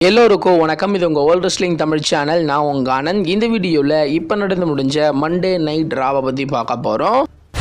எல்லோருக்கும் வணக்கம் இது உங்கள் ஓல்ட் ரெஸ்லிங் தமிழ் சேனல் நான் உங்கள் ஆனந்த் இந்த வீடியோவில் இப்போ நடந்து முடிஞ்ச மண்டே நைட் ராவை பற்றி பார்க்க போகிறோம்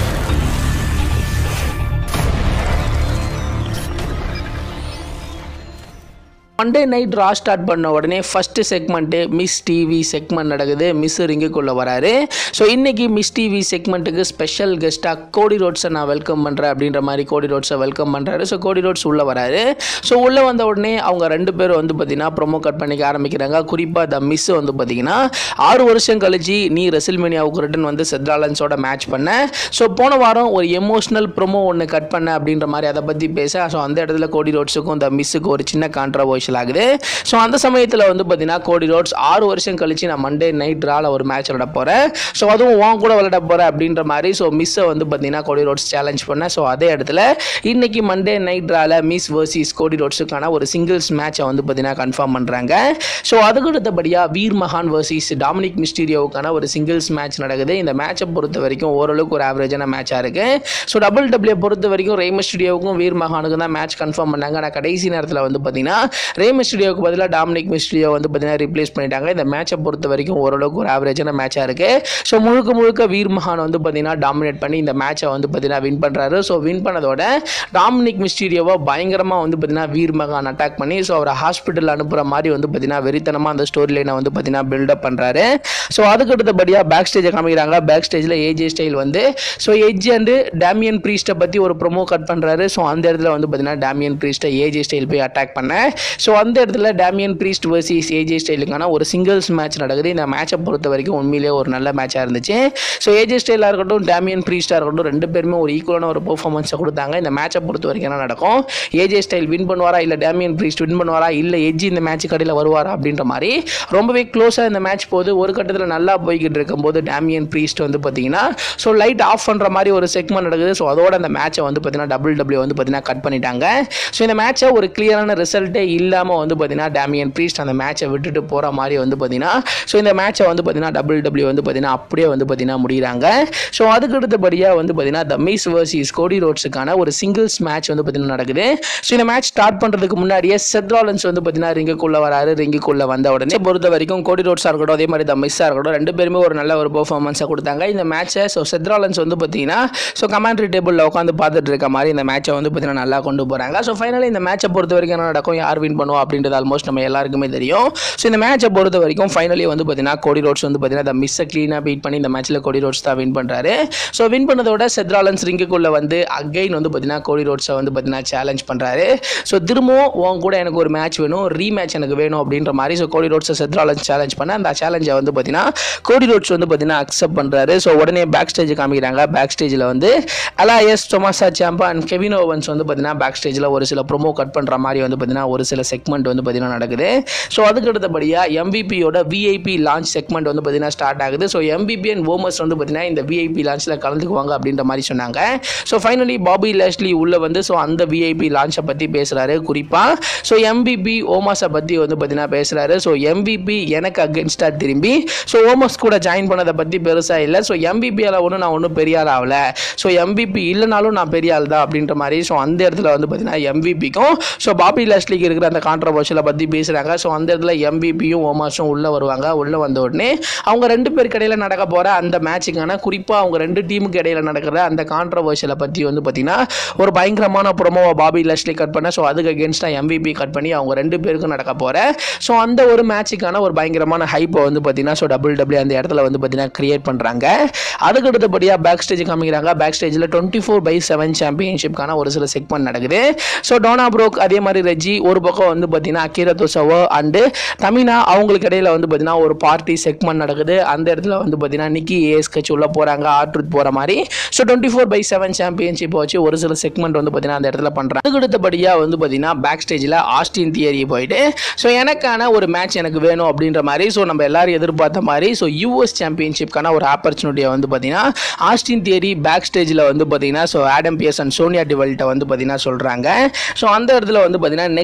மண்டே நைட் ரா ஸ்டார்ட் பண்ண உடனே first segment Miz TV segment நடக்குது மிஸ் ரிங்குக்குள்ளே வராரு ஸோ இன்றைக்கி மிஸ் டிவி செக்மெண்ட்டுக்கு ஸ்பெஷல் கெஸ்ட்டாக கோடி ரோட்ஸை நான் வெல்கம் பண்ணுறேன் அப்படின்ற மாதிரி கோடி ரோட்ஸை வெல்கம் பண்ணுறாரு ஸோ கோடி ரோட்ஸ் உள்ளே வராரு ஸோ உள்ளே வந்த உடனே அவங்க ரெண்டு பேரும் வந்து பார்த்திங்கன்னா ப்ரொமோ கட் பண்ணிக்க ஆரம்பிக்கிறாங்க குறிப்பாக த மிஸ் வந்து பார்த்திங்கன்னா ஆறு வருஷம் கழிச்சு நீ ரெசில்மேனியாவுக்கு ரிட்டன் வந்து செத்ராலன்ஸோட மேட்ச் பண்ண ஸோ போன வாரம் ஒரு எமோஷ்னல் ப்ரொமோ ஒன்று கட் பண்ண அப்படின்ற மாதிரி அதை பற்றி பேச ஸோ அந்த இடத்துல கோடி ரோட்ஸுக்கும் த மிஸ்ஸுக்கும் ஒரு சின்ன கான்ட்ரவர்ஷியல் ஆகுது ஸோ அந்த சமயத்தில் வந்து பார்த்தீங்கன்னா கோடி ரோட்ஸ் ஆறு வருஷம் கழிச்சு நான் மண்டே நைட் ரால ஒரு மேட்ச் விளாட போகிறேன் ஸோ அதுவும் உன் கூட விளையாட போகிறேன் அப்படின்ற மாதிரி ஸோ மிஸ்ஸை வந்து பார்த்தீங்கன்னா கோடி ரோட்ஸ் சேலஞ்ச் பண்ணேன் ஸோ அதே இடத்துல இன்னைக்கு மண்டே நைட் ரால மிஸ் வர்சஸ் கோடி ரோட்ஸுக்கான ஒரு சிங்கிள்ஸ் மேட்சை வந்து பார்த்தீங்கன்னா கன்ஃபார்ம் பண்ணுறாங்க ஸோ அதுக்கு அடுத்தபடியாக வீர் மகான் வர்சஸ் டாமினிக் மிஸ்டீரியோவுக்கான ஒரு சிங்கிள்ஸ் மேட்ச் நடக்குது இந்த மேட்சை பொறுத்த வரைக்கும் ஓரளவுக்கு ஒரு ஆவரேஜான மேட்சாக இருக்குது ஸோ டபுள் டபிள்யூ பொறுத்த வரைக்கும் ரேம ஸ்டுடியோவுக்கும் வீர் மகானுக்கும் தான் மேட்ச் கன்ஃபார்ம் பண்ணாங்க ஆனால் கடைசி நேரத்தில் வந்து பார்த்தீங்கன்னா ரேம ஸ்டுடியோவுக்கு பதிலாக டாமினிக் மிஸ்டீரியோ வந்து பார்த்தீங்கன்னா ரீப்ளேஸ் பண்ணிட்டாங்க இந்த மேட்சை பொறுத்த வரைக்கும் ஓரளவுக்கு ஒரு ஆவரேஜான மேட்சாக இருக்குது ஸோ முழுக்க முழுக்க வீர் மகான் வந்து பார்த்தீங்கன்னா டாமினேட் பண்ணி இந்த மேட்சை வந்து பார்த்தீங்கன்னா வின் பண்ணுறாரு ஸோ வின் பண்ணதோட டாமினிக் மிஸ்டீரியோவை பயங்கரமாக வந்து பார்த்தீங்கன்னா வீர் மகான் அட்டாக் பண்ணி ஸோ அவரை ஹாஸ்பிட்டல் அனுப்புகிற மாதிரி வந்து பார்த்தீங்கன்னா வெறித்தனமாக அந்த ஸ்டோரி லைனை வந்து பார்த்தீங்கன்னா பில்டப் பண்ணுறாரு ஸோ அதுக்கு அடுத்தபடியாக பேக் ஸ்டேஜை காமிக்கிறாங்க பேக் ஸ்டேஜில் ஏஜே ஸ்டைல் வந்து ஸோ எஜ் அண்டு டேமியன் ப்ரீஸ்ட்டை பற்றி ஒரு ப்ரொமோ கட் பண்ணுறாரு ஸோ அந்த இடத்துல வந்து பார்த்தீங்கன்னா டேமியன் ப்ரீஸ்ட்டை ஏஜே ஸ்டைல் போய் அட்டாக் பண்ணேன் ஸோ அந்த இடத்துல டேமியன் ப்ரீஸ்ட் வர்சஸ் ஏஜே ஸ்டைலுக்கான ஒரு சிங்கிள்ஸ் மேட்ச் நடக்குது இந்த மேட்சை பொறுத்த வரைக்கும் உண்மையிலேயே ஒரு நல்ல மேட்சாக இருந்துச்சு ஸோ ஏஜே ஸ்டைலாக இருக்கட்டும் டேமியன் ப்ரீஸ்டாக இருக்கட்டும் ரெண்டு பேருமே ஒரு ஈக்குவலான ஒரு பெர்ஃபார்மன்ஸை கொடுத்தாங்க இந்த மேட்சை பொறுத்த வரைக்கும் என்ன நடக்கும் ஏஜே ஸ்டைல் வின் பண்ணுவாரா இல்லை டேமியன் ப்ரீஸ்ட் வின் பண்ணுவாரா இல்லை எஜ்ஜி இந்த மேட்ச் கடையில் வருவாரா அப்படின்ற மாதிரி ரொம்பவே க்ளோஸாக இந்த மேட்ச் போகுது ஒரு கட்டத்தில் நல்லா போய்கிட்டு இருக்கும்போது டேமியன் ப்ரீஸ்ட் வந்து பார்த்தீங்கன்னா ஸோ லைட் ஆஃப் பண்ணுற மாதிரி ஒரு செக்மெண்ட் நடக்குது ஸோ அதோட அந்த மேட்சை வந்து பார்த்தீங்கன்னா டபுள் டபிள்யூ வந்து பார்த்தீங்கன்னா கட் பண்ணிட்டாங்க ஸோ இந்த மேட்சை ஒரு கிளியரான ரிசல்ட்டே இல்லாமல் வந்து பார்த்தீங்கன்னா டேமியன் ப்ரீஸ்ட் அந்த மேட்சை விட்டுட்டு போகிற மாதிரி வந்து பார்த்தீங்கன்னா ஸோ இந்த மேட்சை வந்து பார்த்தீங்கன்னா டபுள் டபிள்யூ வந்து பார்த்தீங்கன்னா அப்படியே வந்து பார்த்தீங்கன்னா முடிகிறாங்க ஸோ அதுக்கு அடுத்தபடியாக வந்து பார்த்தீங்கன்னா த மிஸ் வர்சஸ் கோடி ரோட்ஸுக்கான ஒரு சிங்கிள்ஸ் மேட்ச் வந்து பார்த்தீங்கன்னா நடக்குது ஸோ இந்த மேட்ச் ஸ்டார்ட் பண்ணுறதுக்கு முன்னாடியே செத்ராலன்ஸ் வந்து பார்த்தீங்கன்னா ரிங்குக்குள்ளே வராரு ரிங்குக்குள்ளே வந்த உடனே பொறுத்த வரைக்கும் கோடி ரோட்ஸாக இருக்கட்டும் அதே மாதிரி த மிஸ்ஸாக இருக்கட்டும் ரெண்டு பேருமே ஒரு நல்ல ஒரு பெர்ஃபார்மன்ஸை கொடுத்தாங்க இந்த மேட்சை ஸோ செத்ராலன்ஸ் வந்து பார்த்தீங்கன்னா ஸோ கமாண்ட்ரி டேபிளில் உட்காந்து பார்த்துட்டு இருக்க மாதிரி இந்த மேட்சை வந்து பார்த்தீங்கன்னா நல்லா கொண்டு போகிறாங்க ஸோ ஃபைனலி இந்த மேட்சை பொறுத்த வரைக்கும் என்ன நடக்கும் யார் வின் பண்ணுவோம் அப்படின்றது ஆல்மோஸ்ட் நம்ம எல்லாருக்குமே தெரியும் ஸோ இந்த மேட்சை பொறுத்த வரைக்கும் ஃபைனலி வந்து பார்த்தீங்கன்னா கோடி ரோட்ஸ் வந்து பார்த்தீங்கன்னா இந்த மிஸ்ஸை க்ளீனாக பீட் பண்ணி இந்த மேட்ச்சில் கோடி ரோட்ஸ் தான் வின் பண்ணுறாரு ஸோ வின் பண்ணதோட செத்ராலன்ஸ் ரிங்குக்குள்ளே வந்து அகைன் வந்து பார்த்தீங்கன்னா கோடி ரோட்ஸை வந்து பார்த்தீங்கன்னா சேலஞ்ச் பண்ணுறாரு ஸோ திரும்பவும் உன் கூட எனக்கு ஒரு மேட்ச் வேணும் ரீ மேட்ச் எனக்கு வேணும் அப்படின்ற மாதிரி ஸோ கோடி ரோட்ஸை செத்ராலன்ஸ் சேலஞ்ச் பண்ண அந்த சேலஞ்சை வந்து பார்த்தீங்கன்னா கோடி ரோட்ஸ் வந்து பார்த்தீங்கன்னா அக்செப்ட் பண்ணுறாரு ஸோ உடனே பேக் ஸ்டேஜ் காமிக்கிறாங்க பேக் ஸ்டேஜில் வந்து அலாயஸ் டொமாசா சாம்பா அண்ட் கெவின் ஓவன்ஸ் வந்து பார்த்தீங்கன்னா பேக் ஸ்டேஜில் ஒரு சில ப்ரொமோ கட் பண்ணுற மாதிரி வந்து பார்த்தீங்கன்னா ஒரு சில செக்மெண்ட் வந்து பார்த்தீங்கன்னா நடக்குது ஸோ அதுக்கு அடுத்தபடியாக எம்பிபியோட விஐபி லான்ச் செக்மெண்ட் வந்து பார்த்தீங்கன்னா ஸ்டார்ட் ஆகுது ஸோ எம்பிபி அண்ட் ஓமர்ஸ் வந்து பார்த்தீங்கன்னா இந்த விஐபி லான்ச்சில் கலந்துக்குவாங்க அப்படின்ற மாதிரி சொன்னாங்க ஸோ ஃபைனலி பாபி லேஷ்லி உள்ள வந்து ஸோ அந்த விஐபி லான்ச்சை பற்றி பேசுகிறாரு குறிப்பாக ஸோ எம்பிபி ஓமாஸை பற்றி வந்து பார்த்தீங்கன்னா பேசுகிறாரு ஸோ எம்பிபி எனக்கு அகென்ஸ்டாக திரும்பி ஸோ ஓமஸ் கூட ஜாயின் பண்ணதை பற்றி பெருசாக இல்லை ஸோ எம்பிபியால் ஒன்றும் நான் ஒன்றும் பெரிய ஆள் ஆகல ஸோ எம்பிபி இல்லைனாலும் நான் பெரிய ஆள் தான் அப்படின்ற மாதிரி ஸோ அந்த இடத்துல வந்து பார்த்தீங்கன்னா எம்பிபிக்கும் ஸோ பாபி லேஷ்லிக்கு இருக்கிற அந்த கான்ட்ரவர்ஷியலை பற்றி பேசுகிறாங்க ஸோ அந்த இடத்துல எம்பிபியும் ஓமாஸும் உள்ளே வருவாங்க உள்ளே வந்த உடனே அவங்க ரெண்டு பேருக்கு இடையில நடக்க போகிற அந்த மேட்சுக்கான குறிப்பாக அவங்க ரெண்டு டீமுக்கு இடையில நடக்கிற அந்த கான்ட்ரவர்ஷியலை பற்றி வந்து பார்த்தீங்கன்னா ஒரு பயங்கரமான ப்ரொமோவை பாபி லஷ்லி கட் பண்ண ஸோ அதுக்கு அகேன்ஸ்டாக எம்பிபி கட் பண்ணி அவங்க ரெண்டு பேருக்கும் நடக்க போகிற ஸோ அந்த ஒரு மேட்சுக்கான ஒரு பயங்கரமான ஹைப்பை வந்து பார்த்தீங்கன்னா ஸோ டபுள் டபுள்யூ அந்த இடத்துல வந்து பார்த்தீங்கன்னா கிரியேட் பண்ணுறாங்க அதுக்கு அடுத்தபடியாக பேக் ஸ்டேஜ் காமிக்கிறாங்க பேக் ஸ்டேஜில் டுவெண்ட்டி ஃபோர் பை செவன் சாம்பியன்ஷிப்கான ஒரு சில செக்மெண்ட் நடக்குது ஸோ டோனா ப்ரோக் அதே மாதிரி ரெஜி ஒரு பக்கம் வந்து பார்த்தீங்கன்னா அக்கீரா தோசவோ அண்டு தமினா அவங்களுக்கு இடையில வந்து பார்த்தீங்கன்னா ஒரு பார்ட்டி செக்மெண்ட் நடக்குது அந்த இடத்துல வந்து பார்த்தீங்கன்னா நிக்கி ஏஎஸ் கட்சி உள்ள போகிறாங்க ஆட்ருத் போகிற மாதிரி so twenty four by seven championship வச்சு ஒரு சில செக்மெண்ட் வந்து பார்த்தீங்கன்னா அந்த இடத்துல பண்ணுறாங்க அதுக்கு அடுத்தபடியாக வந்து பார்த்தீங்கன்னா பேக் ஸ்டேஜில் ஆஸ்டின் தியரி போயிட்டு ஸோ எனக்கான ஒரு மேட்ச் எனக்கு வேணும் அப்படின்ற மாதிரி ஸோ நம்ம எல்லாரும் எதிர்பார்த்த மாதிரி ஸோ யூஎஸ் சாம்பியன்ஷிப்க்கான ஒரு ஆப்பர்ச்சுனிட்டியை வந்து பார்த்தீங்கன்னா ஆஸ்டின் தியரி பேக் ஸ்டேஜில் வந்து பார்த்தீங்கன்னா so Adam Pearce and Sonya டிவல்ட்ட வந்து பார்த்தீங்கன்னா சொல்கிறாங்க ஸோ அந்த இடத்துல வந்து பார்த்தீங்கன்னா next week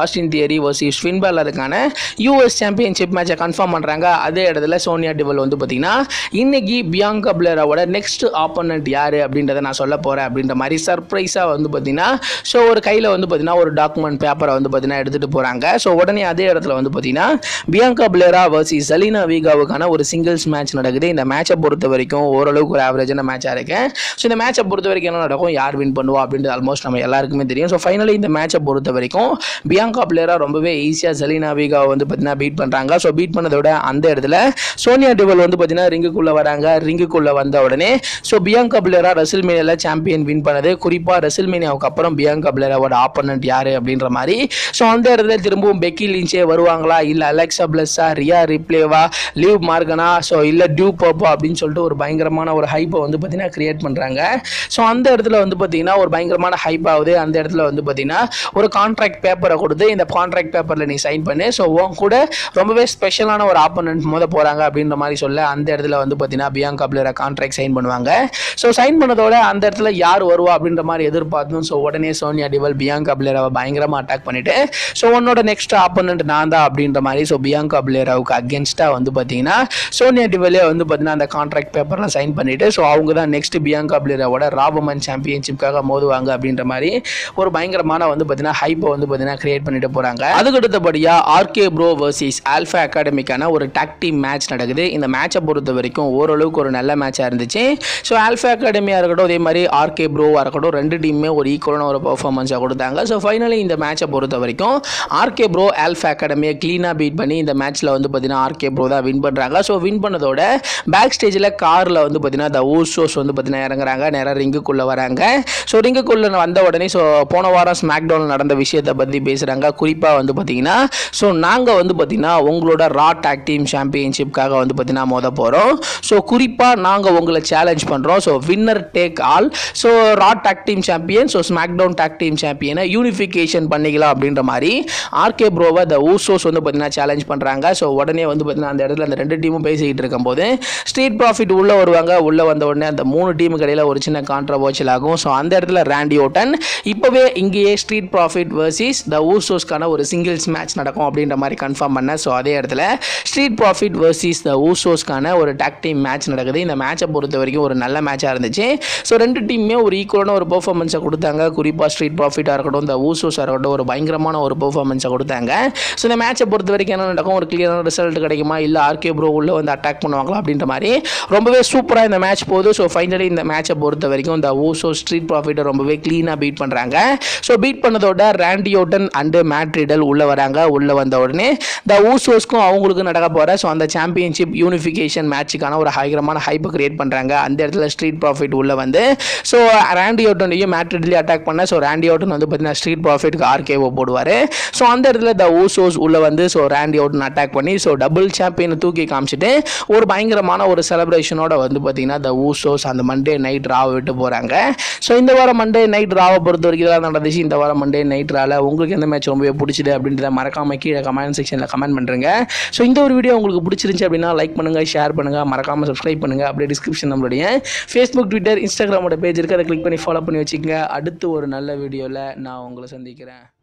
Austin Theory versus Finn பேலருக்கான யூஎஸ் சாம்பியன்ஷிப் மேட்சை கன்ஃபார்ம் பண்ணுறாங்க அதே இடத்துல சோனியா டிவல் வந்து பார்த்தீங்கன்னா இன்னைக்கு பியாங்கா பிளேராவோட நெக்ஸ்ட் ஆப்போனண்ட் யார் அப்படின்றத நான் சொல்ல போகிறேன் அப்படின்ற மாதிரி சர்ப்ரைஸாக வந்து பார்த்தீங்கன்னா ஸோ ஒரு கையில் வந்து பார்த்தீங்கன்னா ஒரு டாக்குமெண்ட் பேப்பரை வந்து பார்த்தீங்கன்னா எடுத்துகிட்டு போகிறாங்க ஸோ உடனே அதே இடத்துல வந்து பார்த்தீங்கன்னா பியாங்கா பிளேரா வர்சஸ் சலீனா வீகாவுக்கான ஒரு சிங்கிள்ஸ் மேட்ச் நடக்குது இந்த மேட்சை பொறுத்த வரைக்கும் ஓரளவுக்கு ஒரு ஆவரேஜான மேட்சாக இருக்கு ஸோ இந்த மேட்சை பொறுத்த வரைக்கும் என்ன நடக்கும் யார் வின் பண்ணுவா அப்படின்றது ஆல்மோஸ்ட் நம்ம எல்லாருக்குமே தெரியும் ஸோ ஃபைனலி இந்த மேட்சை பொறுத்த வரைக்கும் பியாங்கா பிளேரா ரொம்பவே ஈஸியாக சலீனா வீகாவை வந்து பார்த்தீங்கன்னா பீட் பண்ணுறாங்க ஸோ பீட் பண்ணதோட அந்த இடத்துல சோனியா டிவல் வந்து பார்த்தீங்கன்னா ரிங்குக்குள்ளே வராங்க ரிங்குக்குள்ளே வந்த உடனே ஸோ பியாங்கா பிளேரா ரெசில்மேனியாவில் சாம்பியன் வின் பண்ணது குறிப்பாக ரெசில்மேனியாவுக்கு அப்புறம் பியாங்கா பிளேராவோட ஆப்போனண்ட் யார் அப்படின்ற மாதிரி ஸோ அந்த இடத்துல திரும்பவும் பெக்கி லிஞ்சே வருவாங்களா இல்லை அலெக்சா பிளஸ்ஸா ரியா ரிப்ளேவா லீவ் மார்கனா ஸோ இல்லை டியூ பப்போ அப்படின்னு சொல்லிட்டு ஒரு பயங்கரமான ஒரு ஹைப்பை வந்து பார்த்தீங்கன்னா கிரியேட் பண்ணுறாங்க ஸோ அந்த இடத்துல வந்து பார்த்தீங்கன்னா ஒரு பயங்கரமான ஹைப் ஆகுது அந்த இடத்துல வந்து பார்த்தீங்கன்னா ஒரு கான்ட்ராக்ட் பேப்பரை கொடுத்து இந்த கான்ட்ராக்ட் பேப்பரில் நீ சைன் பண்ணு ஸோ உன் கூட ரொம்பவே ஸ்பெஷலான ஒரு ஆப்போனன்ட் மோத போகிறாங்க அப்படின்ற மாதிரி சொல்ல அந்த இடத்துல வந்து பார்த்தீங்கன்னா பியாங்கா பிளேயரை கான்ட்ராக்ட் சைன் பண்ணுவாங்க ஸோ சைன் பண்ணதோட அந்த இடத்துல யார் வருவா அப்படின்ற மாதிரி எதிர்பார்த்தோம் ஸோ உடனே சோனியா டிவல் பியாங்கா பிளேயரை பயங்கரமாக அட்டாக் பண்ணிட்டு ஸோ உன்னோட நெக்ஸ்ட் ஆப்போனண்ட் நான் தான் அப்படின்ற மாதிரி ஸோ பியாங்கா பிளேயராவுக்கு அகேன்ஸ்டாக வந்து பார்த்தீங்கன்னா சோனியா டிவலே வந்து பார்த்தீங்கன்னா அந்த கான்ட்ராக்ட் பேப்பர்லாம் சைன் பண்ணிட்டு ஸோ அவங்க தான் நெக்ஸ்ட் பியாங்கா பிளேயரோட ராபமன் சாம்பியன்ஷிப்காக மோதுவாங்க அப்படின்ற மாதிரி ஒரு பயங்கரமான வந்து பார்த்தீங்கன்னா ஹைப்பை வந்து பார்த்தீங்கன்னா கிரியேட் பண்ணிட்டு போகிறாங்க அதுக்கு அடுத்தபடியாக ஆர்கே ப்ரோ வர்சஸ் ஆல்ஃபா அகாடமிக்கான ஒரு டாக் டீம் மேட்ச் நடக்குது இந்த மேட்சை பொறுத்த வரைக்கும் ஓரளவுக்கு ஒரு நல்ல மேட்சாக இருந்துச்சு ஸோ ஆல்ஃபா அகாடமியாக இருக்கட்டும் அதே மாதிரி ஆர்கே ப்ரோவாக இருக்கட்டும் ரெண்டு டீமுமே ஒரு ஈக்குவலான ஒரு பர்ஃபார்மன்ஸாக கொடுத்தாங்க ஸோ ஃபைனலி இந்த மேட்சை பொறுத்த வரைக்கும் ஆர்கே ப்ரோ ஆல்ஃபா அகாடமியை க்ளீனாக பீட் பண்ணி இந்த மேட்ச்சில் வந்து பார்த்தீங்கன்னா ஆர்கே ப்ரோ தான் வின் பண்ணுறாங்க ஸோ வின் பண்ணதோட பேக் ஸ்டேஜில் காரில் வந்து பார்த்தீங்கன்னா த ஊசோஸ் வந்து பார்த்தீங்கன்னா இறங்குறாங்க நேராக ரிங்குக்குள்ளே வராங்க ஸோ ரிங்குக்குள்ளே வந்த உடனே ஸோ போன வாரம் ஸ்மாக்டவுனில் நடந்த விஷயத்தை பற்றி பேசுகிறாங்க குறிப்பாக வந்து பார்த்தீங்கன்னா ஸோ நாங்கள் வந்து பார்த்தீங்கன்னா உங்களோட ரா டாக் டீம் சாம்பியன்ஷிப்காக வந்து பார்த்தீங்கன்னா மோத போகிறோம் ஸோ குறிப்பாக நாங்கள் உங்களை சேலஞ்ச் பண்ணுறோம் so winner take all so Raw tag team champion so SmackDown tag team சாம்பியனை யூனிஃபிகேஷன் பண்ணிக்கலாம் அப்படின்ற மாதிரி ஆர்கே ப்ரோவை த ஊசோஸ் வந்து பார்த்தீங்கன்னா சேலஞ்ச் பண்ணுறாங்க ஸோ உடனே வந்து பார்த்தீங்கன்னா அந்த இடத்துல அந்த ரெண்டு டீமும் பேசிக்கிட்டு இருக்கும்போது ஸ்ட்ரீட் ப்ராஃபிட் உள்ளே வருவாங்க உள்ளே வந்த உடனே அந்த மூணு டீமுக்கு இடையில ஒரு சின்ன கான்ட்ரவர்ச்சல் ஆகும் ஸோ அந்த இடத்துல ரேண்டி ஓட்டன் இப்போவே இங்கேயே ஸ்ட்ரீட் ப்ராஃபிட் வர்சஸ் த ஊசோஸ்க்கான ஒரு சிங்கிள்ஸ் மேட்ச் நடக்கும் அப்படின்ற மாதிரி கன்ஃபார்ம் பண்ண ஸோ அதே இடத்துல ஸ்ட்ரீட் ப்ராஃபிட் வர்சஸ் த ஊசோஸ்க்கான ஒரு டாக் டீம் மேட்ச் நடக்குது இந்த மேட்சை பொறுத்த வரைக்கும் ஒரு நல்ல மேட்சாக இருந்துச்சு ஸோ ரெண்டு டீமுமே ஒரு ஈக்குவலான ஒரு பெர்ஃபார்மன்ஸை கொடுத்தாங்க குறிப்பாக ஸ்ட்ரீட் ப்ராஃபிட்டாக இருக்கட்டும் இந்த ஊசோஸாக இருக்கட்டும் ஒரு பயங்கரமான ஒரு பெர்ஃபார்மன்ஸை கொடுத்தாங்க ஸோ இந்த மேட்சை பொறுத்த வரைக்கும் என்ன நடக்கும் ஒரு கிளியரான ரிசல்ட் கிடைக்குமா இல்லை ஆர்கே ப்ரோ உள்ள வந்து அட்டாக் பண்ணுவாங்களா அப்படின்ற மாதிரி ரொம்பவே சூப்பராக இந்த மேட்ச் போகுது ஸோ ஃபைனலி இந்த மேட்சை பொறுத்த வரைக்கும் இந்த ஊசோ ஸ்ட்ரீட் ப்ராஃபிட்டை ரொம்பவே க்ளீனாக பீட் பண்ணுறாங்க ஸோ பீட் பண்ணதோட ரேண்டி ஓட்டன் அண்டு மேட்ரிடல் உள்ளே வராங்க உள்ளே வந்த உடனே த ஊசோஸ்க்கும் அவங்களுக்கும் நடக்க போகிற ஸோ அந்த சாம்பியன்ஷிப் யூனிஃபிகேஷன் மேட்சுக்கான ஒரு ஹைகரமான ஹைப்பை கிரியேட் பண்ணுறாங்க அந்த இடத்துல ஸ்ட்ரீட் ப்ராஃபிட் உள்ளே வந்து ஸோ ரேண்டி ஓட்டனையும் மேட்ரிடலையும் அட்டாக் பண்ண ஸோ ரேண்டி ஓட்டன் வந்து பார்த்தீங்கன்னா ஸ்ட்ரீட் ப்ராஃபிட்க்கு ஆர்கேஓ போடுவார் ஸோ அந்த இடத்துல த ஊசோஸ் உள்ளே வந்து ஸோ ரேண்டி ஓட்டன் அட்டாக் பண்ணி ஸோ டபுள் சாம்பியனை தூக்கி காமிச்சிட்டு ஒரு பயங்கரமான ஒரு செலிப்ரேஷனோட வந்து பார்த்தீங்கன்னா த ஊசோஸ் அந்த மண்டே நைட் ராவை விட்டு போகிறாங்க ஸோ இந்த வாரம் மண்டே நைட் ராவை பொறுத்த வரைக்கும் இதெல்லாம் நடந்துச்சு இந்த வாரம் மண்டே நைட் ரால உங்களுக்கு எந்த மேட்ச் ரொம்பவே பிடிச்சது அப்படின்றத மறக்காம கீழே கமெண்ட் செக்ஷனில் கமெண்ட் பண்ணுறேங்க ஸோ இந்த ஒரு வீடியோ உங்களுக்கு பிடிச்சிருந்துச்சு அப்படின்னா லைக் பண்ணுங்கள் ஷேர் பண்ணுங்கள் மறக்காமல் சப்ஸ்கிரைப் பண்ணுங்கள் அப்படியே டிஸ்கிரிப்ஷன் நம்மளுடைய ஃபேஸ்புக் ட்விட்டர் இன்ஸ்டாகிராமோட பேஜ் இருக்குது அதை கிளிக் பண்ணி ஃபாலோ பண்ணி வச்சுக்கோங்க அடுத்து ஒரு நல்ல வீடியோவில் நான் உங்களை சந்திக்கிறேன்